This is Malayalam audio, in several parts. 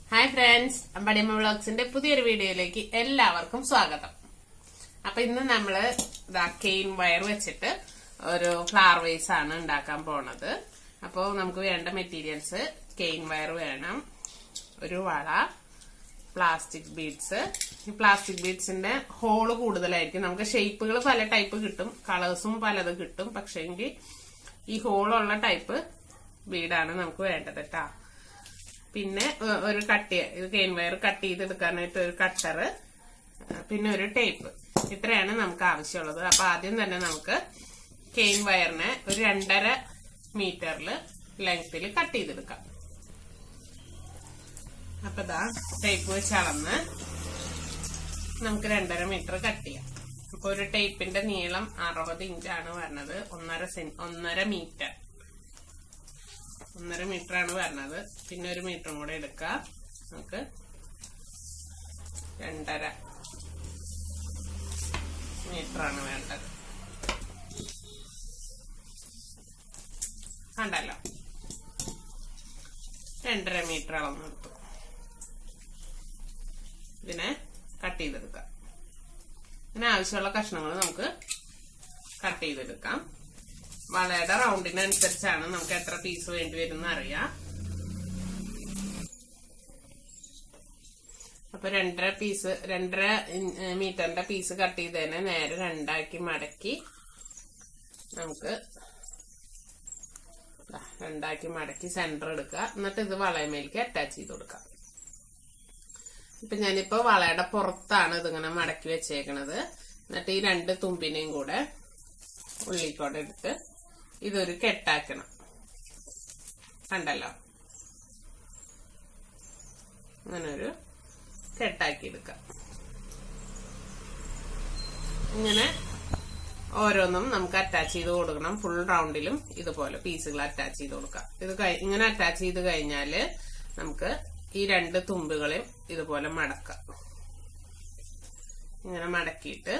ഹായ് ഫ്രണ്ട്സ് അമ്പടിയമ്മ വ്ളോഗ്സിന്റെ പുതിയൊരു വീഡിയോയിലേക്ക് എല്ലാവർക്കും സ്വാഗതം അപ്പൊ ഇന്ന് നമ്മള് ഇതാ കെയിൻ വയർ വെച്ചിട്ട് ഒരു ഫ്ലവർ വേസ് ആണ് ഉണ്ടാക്കാൻ പോണത് അപ്പോൾ നമുക്ക് വേണ്ട മെറ്റീരിയൽസ് കെയിൻ വയർ വേണം ഒരു വള പ്ലാസ്റ്റിക് ബീഡ്സ് ഈ പ്ലാസ്റ്റിക് ബീഡ്സിന്റെ ഹോള് കൂടുതലായിരിക്കും നമുക്ക് ഷേപ്പുകൾ പല ടൈപ്പ് കിട്ടും കളേഴ്സും പലത് കിട്ടും പക്ഷേങ്കിൽ ഈ ഹോളുള്ള ടൈപ്പ് ബീഡാണ് നമുക്ക് വേണ്ടത് കേട്ടാ പിന്നെ ഏഹ്, ഒരു കട്ട് ഇത് കെയിൻ വയർ കട്ട് ചെയ്തെടുക്കാനായിട്ട് ഒരു കട്ടർ പിന്നെ ഒരു ടേപ്പ് ഇത്രയാണ് നമുക്ക് ആവശ്യമുള്ളത് അപ്പൊ ആദ്യം തന്നെ നമുക്ക് കെയിൻ വയറിനെ ഒരു രണ്ടര മീറ്ററിൽ ലെങ്ത്തിൽ കട്ട് ചെയ്തെടുക്കാം അപ്പൊ ഇതാ ടേപ്പ് വെച്ച് അളന്ന് നമുക്ക് രണ്ടര മീറ്റർ കട്ട് ചെയ്യാം അപ്പൊ ഒരു ടേപ്പിന്റെ നീളം അറുപത് ഇഞ്ചാണ് വരുന്നത് ഒന്നര സെൻ ഒന്നര മീറ്റർ ഒന്നര മീറ്റർ ആണ് വരുന്നത് പിന്നെ ഒരു മീറ്ററും കൂടെ എടുക്കാം നമുക്ക് രണ്ടര മീറ്റർ ആണ് വേണ്ടത് കണ്ടല്ലോ രണ്ടര മീറ്റർ അളന്നെടുത്തു ഇതിനെ കട്ട് ചെയ്തെടുക്കാം ഇതിന് ആവശ്യമുള്ള കഷ്ണങ്ങൾ നമുക്ക് കട്ട് ചെയ്തെടുക്കാം വളയുടെ റൗണ്ടിനനുസരിച്ചാണ് നമുക്ക് എത്ര പീസ് വേണ്ടി വരും അറിയാം അപ്പൊ രണ്ടര പീസ് രണ്ടര ഇൻ- ഏ, മീറ്ററിന്റെ പീസ് കട്ട് ചെയ്തതിനെ നേരെ രണ്ടാക്കി മടക്കി നമുക്ക് ദാ രണ്ടാക്കി മടക്കി സെന്റർ എടുക്കുക എന്നിട്ട് ഇത് വളയമേലേക്ക് അറ്റാച്ച് ചെയ്ത് കൊടുക്കാം ഇപ്പൊ ഞാനിപ്പോ വളയുടെ പുറത്താണ് ഇതിങ്ങനെ മടക്കി വെച്ചേക്കണത് എന്നിട്ട് ഈ രണ്ട് തുമ്പിനെയും കൂടെ ഉള്ളിക്കോടെ എടുത്ത് ഇതൊരു കെട്ടാക്കണം കണ്ടല്ലോ അങ്ങനെ ഒരു കെട്ടാക്കി എടുക്കാം ഇങ്ങനെ ഓരോന്നും നമുക്ക് അറ്റാച്ച് ചെയ്ത് കൊടുക്കണം ഫുൾ റൗണ്ടിലും ഇതുപോലെ പീസുകൾ അറ്റാച്ച് ചെയ്ത് കൊടുക്കാം ഇത് കഴി- ഇങ്ങനെ അറ്റാച്ച് ചെയ്ത് കഴിഞ്ഞാല് നമുക്ക് ഈ രണ്ട് തുമ്പുകളെയും ഇതുപോലെ മടക്കാം ഇങ്ങനെ മടക്കിയിട്ട്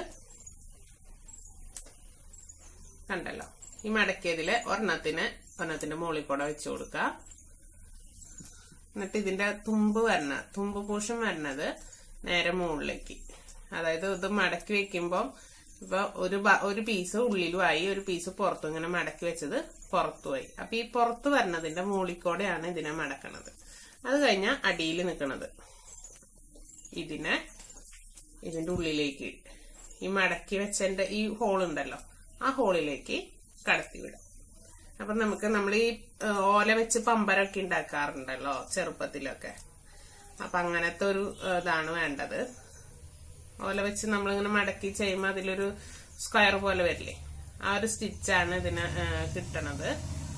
കണ്ടല്ലോ ഈ മടക്കിയതില് ഒരെണ്ണത്തിന് ഒരെണ്ണത്തിന്റെ മുകളിൽ കൂടെ വെച്ചു കൊടുക്കുക എന്നിട്ട് ഇതിന്റെ തുമ്പ് വരണ തുമ്പ് പൂഷം വരണത് നേരെ മുകളിലേക്ക് അതായത് ഇത് മടക്കി വെക്കുമ്പോൾ ഇപ്പൊ ഒരു ബ- ഒരു പീസ് ഉള്ളിലുമായി ഒരു പീസ് പുറത്തും ഇങ്ങനെ മടക്കി വെച്ചത് പുറത്തുമായി അപ്പൊ ഈ പുറത്ത് വരണതിന്റെ മുകളിൽ ഇതിനെ മടക്കണത് അത് കഴിഞ്ഞാൽ അടിയിൽ നിൽക്കണത് ഇതിനെ ഇതിന്റെ ഉള്ളിലേക്ക് ഈ മടക്കി വെച്ചതിന്റെ ഈ ഹോൾ ഉണ്ടല്ലോ ആ ഹോളിലേക്ക് കടത്തി വിടാം അപ്പൊ നമുക്ക് നമ്മൾ ഈ ഏഹ്, ഓല വെച്ച് പമ്പരൊക്കെ ഉണ്ടാക്കാറുണ്ടല്ലോ ചെറുപ്പത്തിലൊക്കെ അപ്പൊ അങ്ങനത്തെ ഒരു ഏഹ്, ഇതാണ് വേണ്ടത് ഓല വെച്ച് നമ്മളിങ്ങനെ മടക്കി ചെയ്യുമ്പോൾ അതിലൊരു സ്ക്വയർ പോലെ വരില്ലേ ആ ഒരു സ്റ്റിച്ചാണ് ഇതിന് ഏഹ്, കിട്ടണത്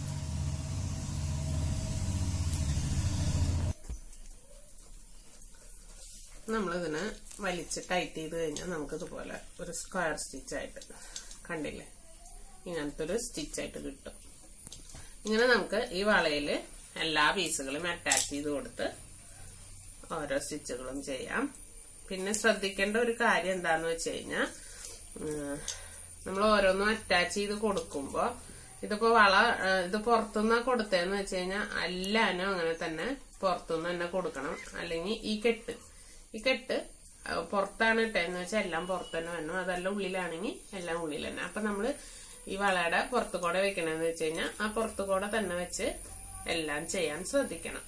നമ്മളിതിന് വലിച്ച് ടൈറ്റ് ചെയ്ത് കഴിഞ്ഞാൽ നമുക്കിതുപോലെ ഒരു സ്ക്വയർ സ്റ്റിച്ചായിട്ട് കണ്ടില്ലേ ഇങ്ങനത്തെ ഒരു സ്റ്റിച്ചായിട്ട് കിട്ടും ഇങ്ങനെ നമുക്ക് ഈ വളയില് എല്ലാ പീസുകളും അറ്റാച്ച് ചെയ്ത് കൊടുത്ത് ഓരോ സ്റ്റിച്ചുകളും ചെയ്യാം പിന്നെ ശ്രദ്ധിക്കേണ്ട ഒരു കാര്യം എന്താന്ന് വെച്ച് കഴിഞ്ഞാൽ നമ്മൾ ഓരോന്നും അറ്റാച്ച് ചെയ്ത് കൊടുക്കുമ്പോ ഇതിപ്പോ വള ആ, ഇത് പുറത്തുനിന്നാ കൊടുത്തതെന്ന് വെച്ച് കഴിഞ്ഞാൽ എല്ലാനും അങ്ങനെ തന്നെ പുറത്തുനിന്ന് തന്നെ കൊടുക്കണം അല്ലെങ്കിൽ ഈ കെട്ട് ഈ കെട്ട് ആ, പുറത്താണ് ഇട്ടതെന്ന് വെച്ചാൽ എല്ലാം പുറത്ത് തന്നെ വേണം അതല്ല ഉള്ളിലാണെങ്കിൽ എല്ലാം ഉള്ളിൽ തന്നെ അപ്പൊ നമ്മള് ഈ വളയുടെ പുറത്തു കൂടെ വെക്കണമെന്ന് വെച്ച് കഴിഞ്ഞാൽ ആ പുറത്തു കൂടെ തന്നെ വെച്ച് എല്ലാം ചെയ്യാൻ ശ്രദ്ധിക്കണം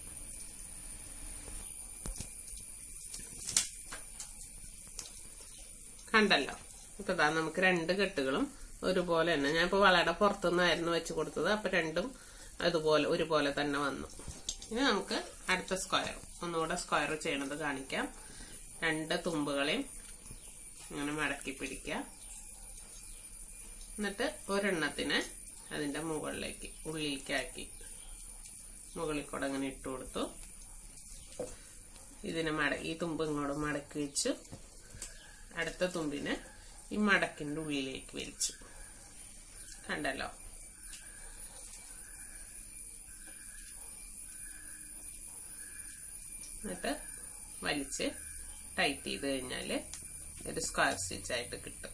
കണ്ടല്ലോ ഇപ്പൊ ദാ നമുക്ക് രണ്ട് കെട്ടുകളും ഒരുപോലെ തന്നെ ഞാൻ ഇപ്പൊ വളയുടെ പുറത്തുനിന്നായിരുന്നു വെച്ച് കൊടുത്തത് അപ്പൊ രണ്ടും അതുപോലെ ഒരുപോലെ തന്നെ വന്നു ഇനി നമുക്ക് അടുത്ത സ്ക്വയർ ഒന്നുകൂടെ സ്ക്വയർ ചെയ്യണത് കാണിക്കാം രണ്ട് തുമ്പുകളെയും ഇങ്ങനെ മടക്കി പിടിക്കുക എന്നിട്ട് ഒരെണ്ണത്തിന് അതിന്റെ മുകളിലേക്ക് ഉള്ളിലേക്കാക്കി മുകളിൽ കൂടെ അങ്ങനെ ഇട്ട് കൊടുത്തു ഇതിനെ മട ഈ തുമ്പ് ഇങ്ങോട്ട് മടക്കി വെച്ചു അടുത്ത തുമ്പിനെ ഈ മടക്കിന്റെ ഉള്ളിലേക്ക് വലിച്ചു കണ്ടല്ലോ എന്നിട്ട് വലിച്ച് ടൈറ്റ് ചെയ്ത് കഴിഞ്ഞാല് ഒരു സ്ക്വയർ സ്റ്റിച്ച് ആയിട്ട് കിട്ടും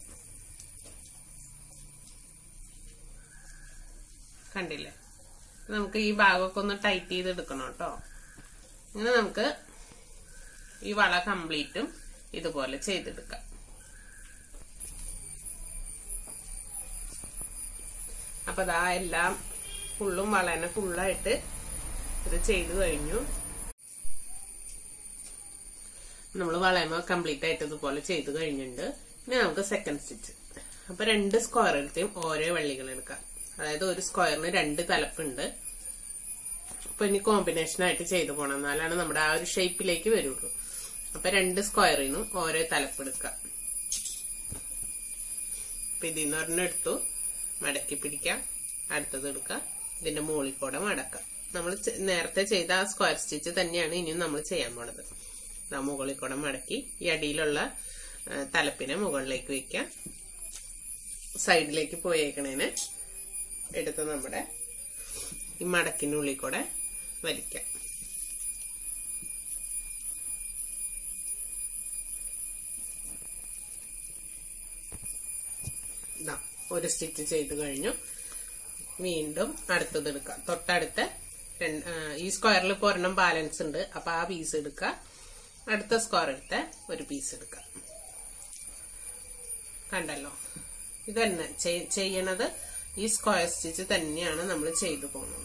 കണ്ടില്ലേ നമുക്ക് ഈ ഭാഗമൊക്കെ ഒന്ന് ടൈറ്റ് ചെയ്ത് എടുക്കണം കേട്ടോ ഇങ്ങനെ നമുക്ക് ഈ വള കംപ്ലീറ്റും ഇതുപോലെ ചെയ്തെടുക്കാം അപ്പൊ ദാ എല്ലാം ഫുള്ളും വളനെ ഫുള്ളായിട്ട് ഇത് ചെയ്തു കഴിഞ്ഞു നമ്മൾ വളയമ കംപ്ലീറ്റ് ആയിട്ട് ഇതുപോലെ ചെയ്തു കഴിഞ്ഞിട്ടുണ്ട് ഇനി നമുക്ക് സെക്കൻഡ് സ്റ്റിച്ച് അപ്പൊ രണ്ട് സ്ക്വയർ എടുത്തും ഓരോ വള്ളികൾ എടുക്കാം അതായത് ഒരു സ്ക്വയറിന് രണ്ട് തലപ്പുണ്ട് അപ്പൊ ഇനി കോമ്പിനേഷൻ ആയിട്ട് ചെയ്തു പോകണം എന്നാലാണ് നമ്മുടെ ആ ഒരു ഷേപ്പിലേക്ക് വരുള്ളൂ അപ്പൊ രണ്ട് സ്ക്വയറിനും ഓരോ തലപ്പ് എടുക്കാം അപ്പൊ ഇതിന്ന് ഒരെണ്ണം എടുത്തു മടക്കി പിടിക്കാം അടുത്തത് എടുക്കാം ഇതിന്റെ മുകളിൽ കൂടെ മടക്കാം നമ്മൾ നേരത്തെ ചെയ്ത ആ സ്ക്വയർ സ്റ്റിച്ച് തന്നെയാണ് ഇനിയും നമ്മൾ ചെയ്യാൻ പോണത് ദാ മുകളിൽ കൂടെ മടക്കി ഈ അടിയിലുള്ള ആ, തലപ്പിനെ മുകളിലേക്ക് വെക്കാം സൈഡിലേക്ക് പോയേക്കണേന് എടുത്ത് നമ്മുടെ ഈ മടക്കിനുള്ളിൽ കൂടെ വലിക്കാം ദാ, ഒരു സ്റ്റിച്ച് ചെയ്ത് കഴിഞ്ഞു വീണ്ടും അടുത്തത് എടുക്കാം തൊട്ടടുത്ത രണ്ട്- ആ, ഈ സ്ക്വയറിൽ ഇപ്പോൾ ഒരെണ്ണം ബാലൻസ് ഉണ്ട് അപ്പൊ ആ പീസ് എടുക്കുക അടുത്ത സ്ക്വയർ എടുത്ത ഒരു പീസ് എടുക്കുക കണ്ടല്ലോ ഇതന്നെ ചെയ്- ചെയ്യണത് ഈ സ്ക്വയർ സ്റ്റിച്ച് തന്നെയാണ് നമ്മൾ ചെയ്തു പോകുന്നത്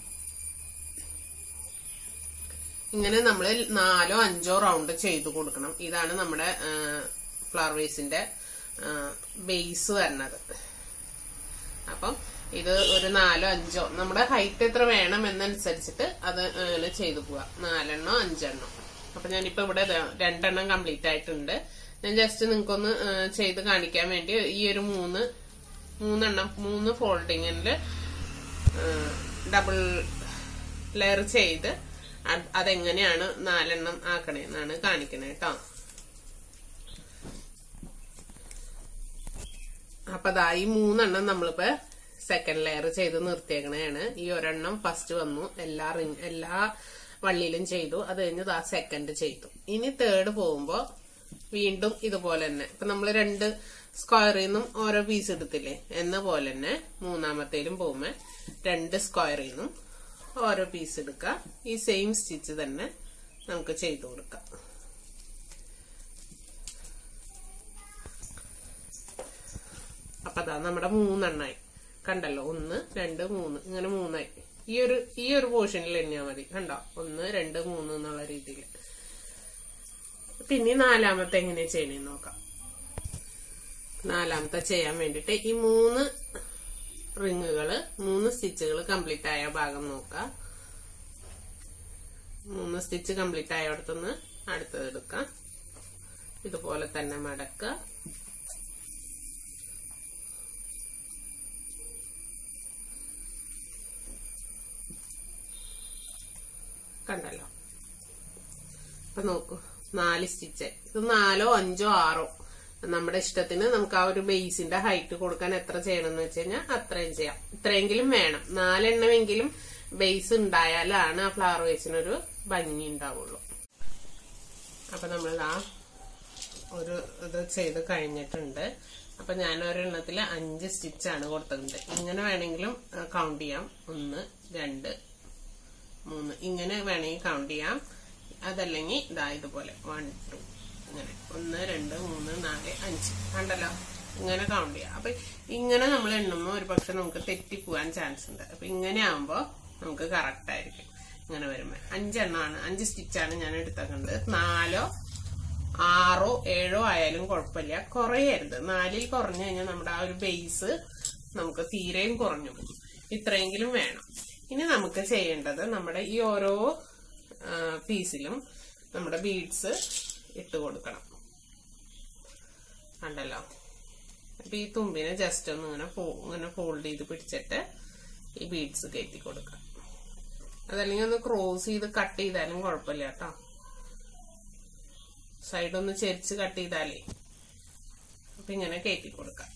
ഇങ്ങനെ നമ്മൾ നാലോ അഞ്ചോ റൗണ്ട് ചെയ്തു കൊടുക്കണം ഇതാണ് നമ്മുടെ ഫ്ലവർ വേസിന്റെ ബേസ് വരണത് അപ്പം ഇത് ഒരു നാലോ അഞ്ചോ നമ്മുടെ ഹൈറ്റ് എത്ര വേണം എന്നനുസരിച്ചിട്ട് അത് അങ്ങനെ ചെയ്തു പോവാം നാലെണ്ണോ അഞ്ചെണ്ണോ അപ്പൊ ഞാനിപ്പോ ഇവിടെ ദേ രണ്ടെണ്ണം കംപ്ലീറ്റ് ആയിട്ടുണ്ട് ഞാൻ ജസ്റ്റ് നിങ്ങൾക്കൊന്ന് ആ, ചെയ്ത് കാണിക്കാൻ വേണ്ടി ഈ ഒരു മൂന്ന് മൂന്നെണ്ണം മൂന്ന് ഫോൾഡിങ്ങിൽ ഡബിൾ ലെയർ ചെയ്ത് അത് അതെങ്ങനെയാണ് നാലെണ്ണം ആക്കണേന്നാണ് കാണിക്കണേ കേട്ടോ അപ്പൊ ദാ ഈ മൂന്നെണ്ണം നമ്മളിപ്പോ സെക്കൻഡ് ലെയർ ചെയ്ത് നിർത്തിയേക്കണേണ് ഈ ഒരെണ്ണം ഫസ്റ്റ് വന്നു എല്ലാ റിങ് എല്ലാ വള്ളിയിലും ചെയ്തു അത് കഴിഞ്ഞ് ദാ സെക്കൻഡ് ചെയ്തു ഇനി തേർഡ് പോകുമ്പോ വീണ്ടും ഇതുപോലെ തന്നെ ഇപ്പൊ നമ്മൾ രണ്ട് സ്ക്വയറിൽ നിന്നും ഓരോ പീസ് എടുത്തില്ലേ എന്ന പോലെ തന്നെ മൂന്നാമത്തേലും പോകുമ്പോ രണ്ട് സ്ക്വയറിൽ നിന്നും ഓരോ പീസ് എടുക്കുക ഈ സെയിം സ്റ്റിച്ച് തന്നെ നമുക്ക് ചെയ്തു കൊടുക്കാം അപ്പൊ അതാ നമ്മുടെ മൂന്നെണ്ണായി കണ്ടല്ലോ ഒന്ന് രണ്ട് മൂന്ന് ഇങ്ങനെ മൂന്നായി ഈ ഒരു ഈ ഒരു പോർഷനിൽ എണ്ണിയാ മതി കണ്ടോ ഒന്ന് രണ്ട് മൂന്ന് എന്നുള്ള രീതിയിൽ പിന്നെ നാലാമത്തെ എങ്ങനെയാ ചെയ്യണേന്ന് നോക്കാം നാലാമത്തെ ചെയ്യാൻ വേണ്ടിട്ട് ഈ മൂന്ന് റിങ്ങുകള് മൂന്ന് സ്റ്റിച്ചുകൾ കംപ്ലീറ്റ് ആയ ഭാഗം നോക്കാം മൂന്ന് സ്റ്റിച്ച് കംപ്ലീറ്റ് ആയടത്തുനിന്ന് അടുത്തത് എടുക്കാം ഇതുപോലെ തന്നെ മടക്കുക കണ്ടല്ലോ അപ്പൊ നോക്കൂ നാല് സ്റ്റിച്ച് ഇത് നാലോ അഞ്ചോ ആറോ നമ്മുടെ ഇഷ്ടത്തിന് നമുക്ക് ആ ഒരു ബേസിന്റെ ഹൈറ്റ് കൊടുക്കാൻ എത്ര ചെയ്യണമെന്ന് വെച്ച് കഴിഞ്ഞാൽ അത്രയും ചെയ്യാം ഇത്രയെങ്കിലും വേണം നാലെണ്ണമെങ്കിലും ബേസ് ഉണ്ടായാലാണ് ആ ഫ്ലവർ വേസിനൊരു ഭംഗി ഉണ്ടാവുള്ളൂ അപ്പൊ നമ്മൾ ആ ഒരു ഇത് ചെയ്ത് കഴിഞ്ഞിട്ടുണ്ട് അപ്പൊ ഞാൻ ഒരെണ്ണത്തില് അഞ്ച് സ്റ്റിച്ചാണ് കൊടുത്തിട്ടുണ്ട് ഇങ്ങനെ വേണമെങ്കിലും കൗണ്ട് ചെയ്യാം ഒന്ന് രണ്ട് മൂന്ന് ഇങ്ങനെ വേണമെങ്കിൽ കൗണ്ട് ചെയ്യാം അതല്ലെങ്കിൽ ഇതാ ഇതുപോലെ വൺ ടു അങ്ങനെ ഒന്ന് രണ്ട് മൂന്ന് നാല് അഞ്ച് കണ്ടല്ലോ ഇങ്ങനെ കൗണ്ട് ചെയ്യാം അപ്പൊ ഇങ്ങനെ നമ്മൾ എണ്ണുമ്പോൾ ഒരു പക്ഷെ നമുക്ക് തെറ്റിപ്പോവാൻ ചാൻസ് ഉണ്ട് അപ്പൊ ഇങ്ങനെ ആവുമ്പോ നമുക്ക് കറക്റ്റ് ആയിരിക്കും ഇങ്ങനെ വരുമ്പോ അഞ്ചെണ്ണമാണ് അഞ്ച് സ്റ്റിച്ചാണ് ഞാൻ എടുത്തേക്കുന്നത് നാലോ ആറോ ഏഴോ ആയാലും കുഴപ്പമില്ല കുറയരുത് നാലിൽ കുറഞ്ഞു കഴിഞ്ഞാൽ നമ്മുടെ ആ ഒരു ബേസ് നമുക്ക് തീരെയും കുറഞ്ഞു പോകും ഇത്രയെങ്കിലും വേണം ഇനി നമുക്ക് ചെയ്യേണ്ടത് നമ്മുടെ ഈ ഓരോ പീസിലും നമ്മുടെ ബീഡ്സ് ഇട്ട് കൊടുക്കണം കണ്ടല്ലോ അപ്പൊ ഈ തുമ്പിനെ ജസ്റ്റ് ഒന്ന് ഇങ്ങനെ ഫോ- ഇങ്ങനെ ഫോൾഡ് ചെയ്ത് പിടിച്ചിട്ട് ഈ ബീഡ്സ് കയറ്റി കൊടുക്കാം അതല്ലെങ്കിൽ ഒന്ന് ക്രോസ് ചെയ്ത് കട്ട് ചെയ്താലും കുഴപ്പമില്ല കേട്ടോ സൈഡ് ഒന്ന് ചെരിച്ച് കട്ട് ചെയ്താലേ അപ്പൊ ഇങ്ങനെ കയറ്റി കൊടുക്കാം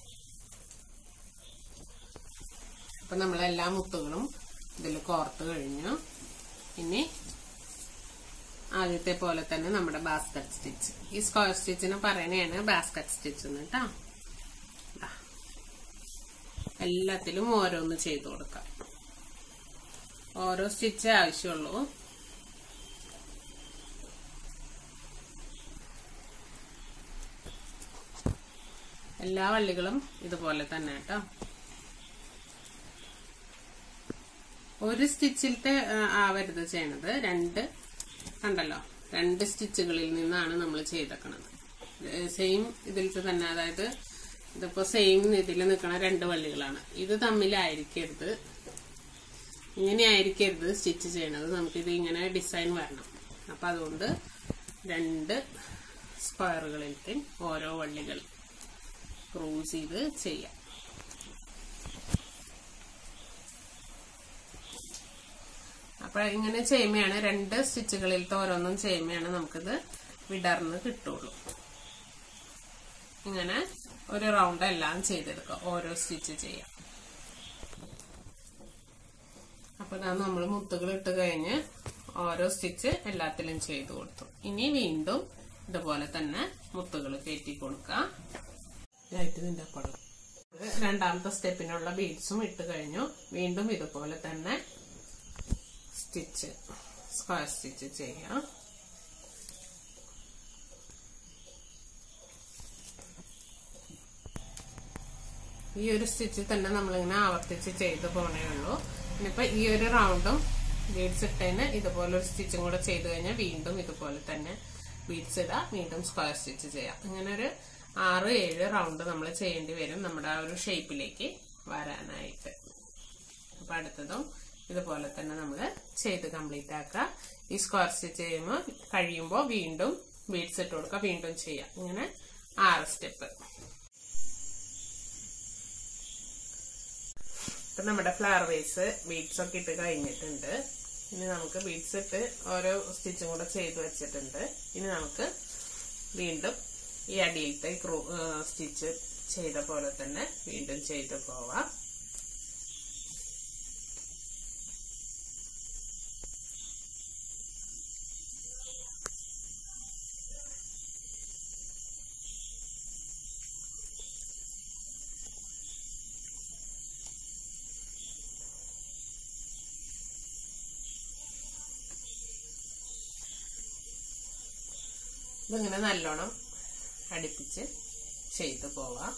അപ്പൊ നമ്മളെല്ലാ മുത്തുകളും ഇതിൽ കോർത്ത് കഴിഞ്ഞു ഇനി ആദ്യത്തെ പോലെ തന്നെ നമ്മുടെ ബാസ്ക്കറ്റ് സ്റ്റിച്ച് ഈ സ്ക്വയർ സ്റ്റിച്ചിന് പറയണതാണ് ബാസ്ക്കറ്റ് സ്റ്റിച്ച് എന്ന് കേട്ടോ ദാ. എല്ലാത്തിലും ഓരോന്ന് ചെയ്തു കൊടുക്കാം ഓരോ സ്റ്റിച്ചേ ആവശ്യമുള്ളൂ എല്ലാ വള്ളികളും ഇതുപോലെ തന്നെ കേട്ടോ ഒരു സ്റ്റിച്ചിലത്തെ ആ, ആവരുത് ചെയ്യണത് രണ്ട് കണ്ടല്ലോ രണ്ട് സ്റ്റിച്ചുകളിൽ നിന്നാണ് നമ്മൾ ചെയ്തേക്കണത് സെയിം ഇതിലത്തെ തന്നെ അതായത് ഇതിപ്പോ സെയിം ഇതിൽ നിൽക്കണ രണ്ട് വള്ളികളാണ് ഇത് തമ്മിലായിരിക്കരുത് ഇങ്ങനെ ആയിരിക്കരുത് സ്റ്റിച്ച് ചെയ്യണത് നമുക്കിത് ഇങ്ങനെ ഡിസൈൻ വരണം അപ്പൊ അതുകൊണ്ട് രണ്ട് സ്ക്വയറുകളിലേക്ക് ഓരോ വള്ളികൾ ക്രൂസ് ചെയ്ത് ചെയ്യാം അപ്പൊ ഇങ്ങനെ ചെയ്യുമ്പോഴാണ് രണ്ട് സ്റ്റിച്ചുകളിലത്തെ ഓരോന്നും ചെയ്യുമ്പോഴാണ് നമുക്കിത് വിടർന്ന് കിട്ടുള്ളൂ ഇങ്ങനെ ഒരു റൗണ്ട് എല്ലാം ചെയ്തെടുക്കുക ഓരോ സ്റ്റിച്ച് ചെയ്യാം അപ്പൊ ഞാൻ നമ്മൾ മുത്തുകൾ ഇട്ട് കഴിഞ്ഞ് ഓരോ സ്റ്റിച്ച് എല്ലാത്തിലും ചെയ്തു കൊടുത്തു ഇനി വീണ്ടും ഇതുപോലെ തന്നെ മുത്തുകൾ കയറ്റി കൊടുക്കാം ഇതായിട്ട് ഇതിന്റെ അപ്പുറം രണ്ടാമത്തെ സ്റ്റെപ്പിനുള്ള ബീഡ്സും ഇട്ട് കഴിഞ്ഞു വീണ്ടും ഇതുപോലെ തന്നെ സ്റ്റിച്ച് സ്ക്വയർ സ്റ്റിച്ച് ചെയ്യാം ഈ ഒരു സ്റ്റിച്ച് തന്നെ നമ്മളിങ്ങനെ ആവർത്തിച്ച് ചെയ്ത് പോണേ ഉള്ളൂ ഇനിയിപ്പോ ഈ ഒരു റൗണ്ടും ബീഡ്സ് ഇട്ടതിന് ഇതുപോലെ ഒരു സ്റ്റിച്ചും കൂടെ ചെയ്ത് കഴിഞ്ഞാൽ വീണ്ടും ഇതുപോലെ തന്നെ ബീഡ്സ് ഇടാം വീണ്ടും സ്ക്വയർ സ്റ്റിച്ച് ചെയ്യാം ഇങ്ങനെ ഒരു ആറ് ഏഴ് റൗണ്ട് നമ്മൾ ചെയ്യേണ്ടി വരും നമ്മുടെ ആ ഒരു ഷേപ്പിലേക്ക് വരാനായിട്ട് അപ്പൊ അടുത്തതും ഇതുപോലെ തന്നെ നമ്മൾ ചെയ്ത് കംപ്ലീറ്റ് ആക്കുക ഈ സ്ക്വയർ സ്റ്റിച്ച് ചെയ്യുമ്പോൾ കഴിയുമ്പോൾ വീണ്ടും ബീഡ്സ് ഇട്ട് കൊടുക്കുക വീണ്ടും ചെയ്യാം ഇങ്ങനെ ആറ് സ്റ്റെപ്പ് ഇപ്പൊ നമ്മുടെ ഫ്ലവർ വേസ് ബീഡ്സ് ഒക്കെ ഇട്ട് കഴിഞ്ഞിട്ടുണ്ട് ഇനി നമുക്ക് ബീഡ്സ് ഇട്ട് ഓരോ സ്റ്റിച്ചും കൂടെ ചെയ്ത് വെച്ചിട്ടുണ്ട് ഇനി നമുക്ക് വീണ്ടും ഈ അടിയിലത്തെ സ്റ്റിച്ച് ചെയ്ത പോലെ തന്നെ വീണ്ടും ചെയ്ത് പോവാം ഇതിങ്ങനെ നല്ലോണം അടുപ്പിച്ച് ചെയ്തു പോവാം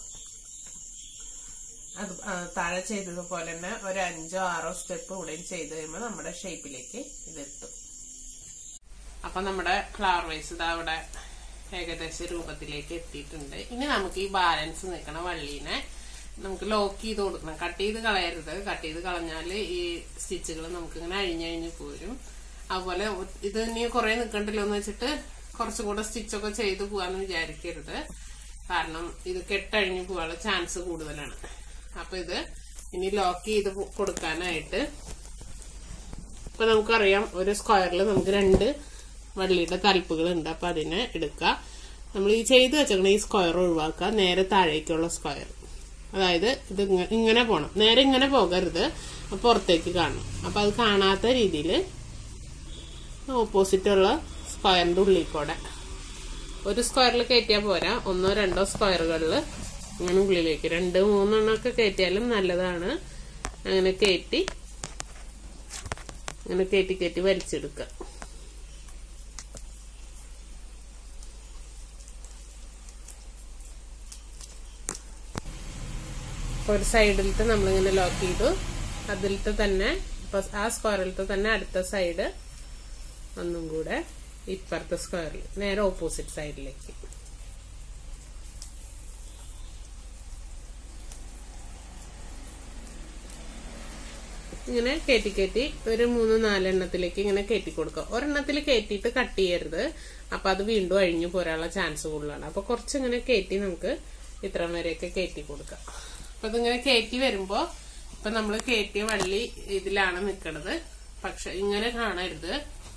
അത് ആ, താഴെ ചെയ്തതുപോലെ തന്നെ ഒരു അഞ്ചോ ആറോ സ്റ്റെപ്പ് ഇവിടെയും ചെയ്ത് കഴിയുമ്പോൾ നമ്മുടെ ഷേപ്പിലേക്ക് ഇതെത്തും അപ്പൊ നമ്മുടെ ഫ്ലവർ വൈസ് ഇതാ അവിടെ ഏകദേശ രൂപത്തിലേക്ക് എത്തിയിട്ടുണ്ട് ഇനി നമുക്ക് ഈ ബാലൻസ് നിൽക്കണ വള്ളീനെ നമുക്ക് ലോക്ക് ചെയ്ത് കൊടുക്കണം കട്ട് ചെയ്ത് കളയരുത് കട്ട് ചെയ്ത് കളഞ്ഞാൽ ഈ സ്റ്റിച്ചുകൾ നമുക്ക് ഇങ്ങനെ അഴിഞ്ഞഴിഞ്ഞ് പോരും അതുപോലെ ഒ- ഇത് ഇനി കുറെ നിൽക്കണ്ടല്ലോ എന്ന് വെച്ചിട്ട് കുറച്ചും കൂടെ സ്റ്റിച്ചൊക്കെ ചെയ്ത് പോവാന്ന് വിചാരിക്കരുത് കാരണം ഇത് കെട്ടഴിഞ്ഞ് പോകാനുള്ള ചാൻസ് കൂടുതലാണ് അപ്പൊ ഇത് ഇനി ലോക്ക് ചെയ്ത് പോ- കൊടുക്കാനായിട്ട് ഇപ്പൊ നമുക്കറിയാം ഒരു സ്ക്വയറിൽ നമുക്ക് രണ്ട് വള്ളിയുടെ തലപ്പുകൾ ഉണ്ട് അപ്പൊ അതിനെ എടുക്കുക നമ്മൾ ഈ ചെയ്ത് വെച്ചേക്കണ ഈ സ്ക്വയർ ഒഴിവാക്കുക നേരെ താഴേക്കുള്ള സ്ക്വയർ അതായത് ഇത് ഇങ്ങ- ഇങ്ങനെ പോണം നേരെ ഇങ്ങനെ പോകരുത് അപ്പൊ പുറത്തേക്ക് കാണണം അപ്പൊ അത് കാണാത്ത രീതിയിൽ ഓപ്പോസിറ്റ് ഉള്ള സ്ക്വയറിന്റെ ഉള്ളിൽ കൂടെ ഒരു സ്ക്വയറിൽ കയറ്റിയാൽ പോരാ ഒന്നോ രണ്ടോ സ്ക്വയറുകളിൽ അങ്ങനെ ഉള്ളിലേക്ക് രണ്ട് മൂന്നെണ്ണമൊക്കെ കയറ്റിയാലും നല്ലതാണ് അങ്ങനെ കയറ്റി അങ്ങനെ കയറ്റി കയറ്റി വലിച്ചെടുക്കുക ഒരു സൈഡിലത്തെ നമ്മളിങ്ങനെ ലോക്ക് ചെയ്തു അതിലത്തെ തന്നെ ഇപ്പൊ ആ സ്ക്വയറിലത്തെ തന്നെ അടുത്ത സൈഡ് ഒന്നും കൂടെ ഇപ്പുറത്തെ സ്ക്വയറിൽ നേരെ ഓപ്പോസിറ്റ് സൈഡിലേക്ക് ഇങ്ങനെ കയറ്റി കയറ്റി ഒരു മൂന്ന് നാലെണ്ണത്തിലേക്ക് ഇങ്ങനെ കയറ്റി കൊടുക്കുക ഒരെണ്ണത്തിൽ കയറ്റിയിട്ട് കട്ട് ചെയ്യരുത് അപ്പൊ അത് വീണ്ടും അഴിഞ്ഞു പോരാനുള്ള ചാൻസ് കൂടുതലാണ് അപ്പൊ കുറച്ചിങ്ങനെ കയറ്റി നമുക്ക് ഇത്രയും വരെയൊക്കെ കയറ്റി കൊടുക്കാം അപ്പൊ ഇതിങ്ങനെ കയറ്റി വരുമ്പോ ഇപ്പൊ നമ്മൾ കയറ്റിയ വള്ളി ഇതിലാണ് നിൽക്കുന്നത് പക്ഷെ ഇങ്ങനെ കാണരുത്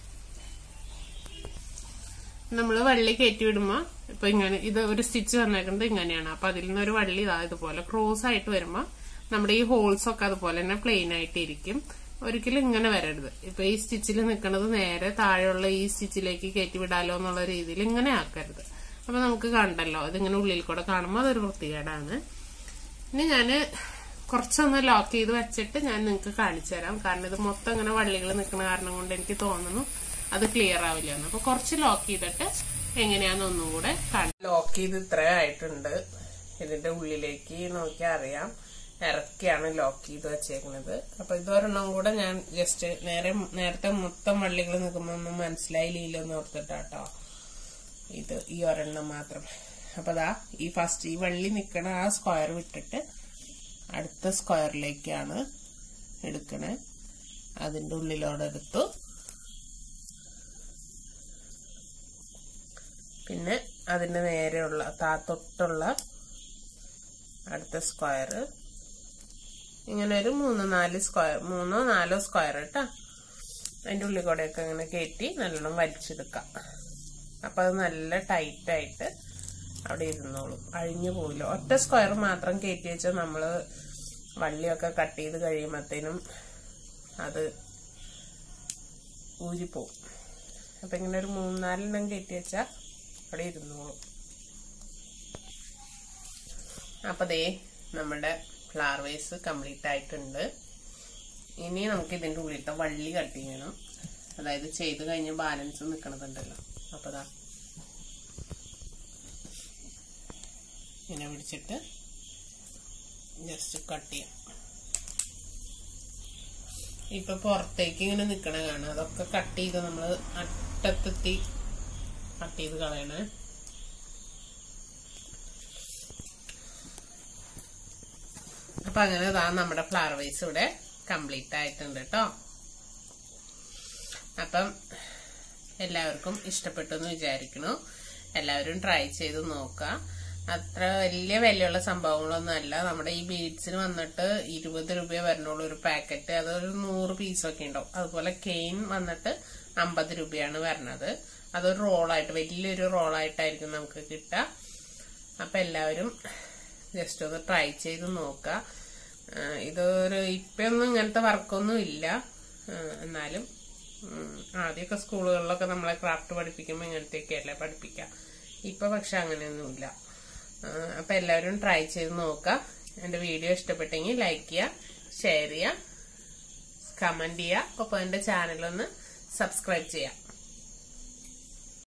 നമ്മൾ വള്ളി കയറ്റി വിടുമ്പോ ഇപ്പൊ ഇങ്ങനെ ഇത് ഒരു സ്റ്റിച്ച് വന്നേക്കുന്നത് ഇങ്ങനെയാണ് അപ്പൊ അതിൽ നിന്ന് ഒരു വള്ളി ഇതാ ഇതുപോലെ ക്രോസ് ആയിട്ട് വരുമ്പോ നമ്മുടെ ഈ ഹോൾസ് ഒക്കെ അതുപോലെ തന്നെ പ്ലെയിൻ ആയിട്ട് ഇരിക്കും ഒരിക്കലും ഇങ്ങനെ വരരുത് ഇപ്പൊ ഈ സ്റ്റിച്ചിൽ നിൽക്കുന്നത് നേരെ താഴെയുള്ള ഈ സ്റ്റിച്ചിലേക്ക് കയറ്റി വിടാലോ എന്നുള്ള രീതിയിൽ ഇങ്ങനെ ആക്കരുത് അപ്പൊ നമുക്ക് കണ്ടല്ലോ ഇതിങ്ങനെ ഉള്ളിൽ കൂടെ കാണുമ്പോൾ അതൊരു വൃത്തികേടാണ് ഇനി ഞാന് കുറച്ചൊന്ന് ലോക്ക് ചെയ്ത് വെച്ചിട്ട് ഞാൻ നിങ്ങൾക്ക് കാണിച്ചു തരാം കാരണം ഇത് മൊത്തം ഇങ്ങനെ വള്ളികൾ നിൽക്കുന്ന കാരണം കൊണ്ട് എനിക്ക് തോന്നുന്നു അത് ക്ലിയർ ആവില്ല എന്ന് അപ്പൊ കുറച്ച് ലോക്ക് ചെയ്തിട്ട് എങ്ങനെയാന്ന് ഒന്നും കൂടെ ലോക്ക് ചെയ്ത് ഇത്ര ആയിട്ടുണ്ട് ഇതിന്റെ ഉള്ളിലേക്ക് നോക്കിയാൽ അറിയാം ഇറക്കിയാണ് ലോക്ക് ചെയ്ത് വെച്ചേക്കുന്നത് അപ്പൊ ഇതൊരെണ്ണം കൂടെ ഞാൻ ജസ്റ്റ് നേരെ നേരത്തെ മൊത്തം വള്ളികൾ നിൽക്കുമ്പോ ഒന്നും മനസ്സിലായില്ലെന്ന് ഓർത്തിട്ടാട്ടോ ഇത് ഈ ഒരെണ്ണം മാത്രം അപ്പൊ ദാ ഈ ഫസ്റ്റ് ഈ വള്ളി നിക്കണ ആ സ്ക്വയർ വിട്ടിട്ട് അടുത്ത സ്ക്വയറിലേക്കാണ് എടുക്കണേ അതിന്റെ ഉള്ളിലോടെ എടുത്തു പിന്നെ അതിന്റെ നേരെയുള്ള താ തൊട്ടുള്ള അടുത്ത സ്ക്വയർ ഇങ്ങനെ ഒരു മൂന്ന് നാല് സ്ക്വയർ മൂന്നോ നാലോ സ്ക്വയർ കേട്ടാ അതിന്റെ ഉള്ളിൽ കൂടെയൊക്കെ ഇങ്ങനെ കയറ്റി നല്ലോണം വലിച്ചെടുക്കാം അപ്പൊ അത് നല്ല ടൈറ്റ് ആയിട്ട് അവിടെ ഇരുന്നോളും അഴിഞ്ഞു പോവില്ല ഒറ്റ സ്ക്വയർ മാത്രം കയറ്റി വെച്ചാൽ നമ്മള് വള്ളിയൊക്കെ കട്ട് ചെയ്ത് കഴിയുമ്പത്തേനും അത് ഊരിപ്പോവും അപ്പൊ ഇങ്ങനെ ഒരു മൂന്നാലെണ്ണം കയറ്റി വെച്ചാൽ അവിടെ ഇരുന്നോളും അപ്പൊ ദേ നമ്മുടെ ഫ്ലവർ വേസ് കംപ്ലീറ്റ് ആയിട്ടുണ്ട് ഇനി നമുക്ക് ഇതിന്റെ ഉള്ളിലത്തെ വള്ളി കട്ട് ചെയ്യണം അതായത് ചെയ്ത് കഴിഞ്ഞ് ബാലൻസ് നിക്കണതുണ്ടല്ലോ അപ്പൊ ദാ ഇങ്ങനെ പിടിച്ചിട്ട് ജസ്റ്റ് കട്ട് ചെയ്യാം ഇപ്പൊ പുറത്തേക്ക് ഇങ്ങനെ നിക്കണ കാണാം അതൊക്കെ കട്ട് ചെയ്ത് നമ്മള് അറ്റത്തെത്തി കട്ട് ചെയ്ത് കളയണേ അപ്പൊ അങ്ങനെ ഇതാ നമ്മുടെ ഫ്ലവർ വൈസ് ഇവിടെ കംപ്ലീറ്റ് ആയിട്ടുണ്ട് കേട്ടോ അപ്പം എല്ലാവർക്കും ഇഷ്ടപ്പെട്ടു എന്ന് വിചാരിക്കണു എല്ലാവരും ട്രൈ ചെയ്ത് നോക്കാം അത്ര വലിയ വിലയുള്ള സംഭവങ്ങളൊന്നും അല്ല നമ്മുടെ ഈ ബീഡ്സിന് വന്നിട്ട് ഇരുപത് രൂപ വരണുള്ളൂ ഒരു പാക്കറ്റ് അതൊരു നൂറ് പീസൊക്കെ ഉണ്ടാവും അതുപോലെ കെയിൻ വന്നിട്ട് അമ്പത് രൂപയാണ് വരണത് അതൊരു റോളായിട്ട് വലിയൊരു റോളായിട്ടായിരിക്കും നമുക്ക് കിട്ടുക അപ്പൊ എല്ലാവരും ജസ്റ്റ് ഒന്ന് ട്രൈ ചെയ്ത് നോക്കുക ആഹ് ഇതൊരു ഇപ്പൊന്നും ഇങ്ങനത്തെ വർക്കൊന്നും ഇല്ല ആഹ് എന്നാലും ഉം, ആദ്യമൊക്കെ സ്കൂളുകളിലൊക്കെ നമ്മളെ ക്രാഫ്റ്റ് പഠിപ്പിക്കുമ്പോൾ ഇങ്ങനത്തെയൊക്കെയല്ലേ പഠിപ്പിക്കുക ഇപ്പൊ പക്ഷെ അങ്ങനെയൊന്നുമില്ല ആഹ് അപ്പൊ എല്ലാവരും ട്രൈ ചെയ്ത് നോക്കുക എന്റെ വീഡിയോ ഇഷ്ടപ്പെട്ടെങ്കിൽ ലൈക്ക് ചെയ്യുക ഷെയർ ചെയ്യുക കമന്റ് ചെയ്യുക ഒപ്പം എന്റെ ചാനലൊന്ന് സബ്സ്ക്രൈബ് ചെയ്യാം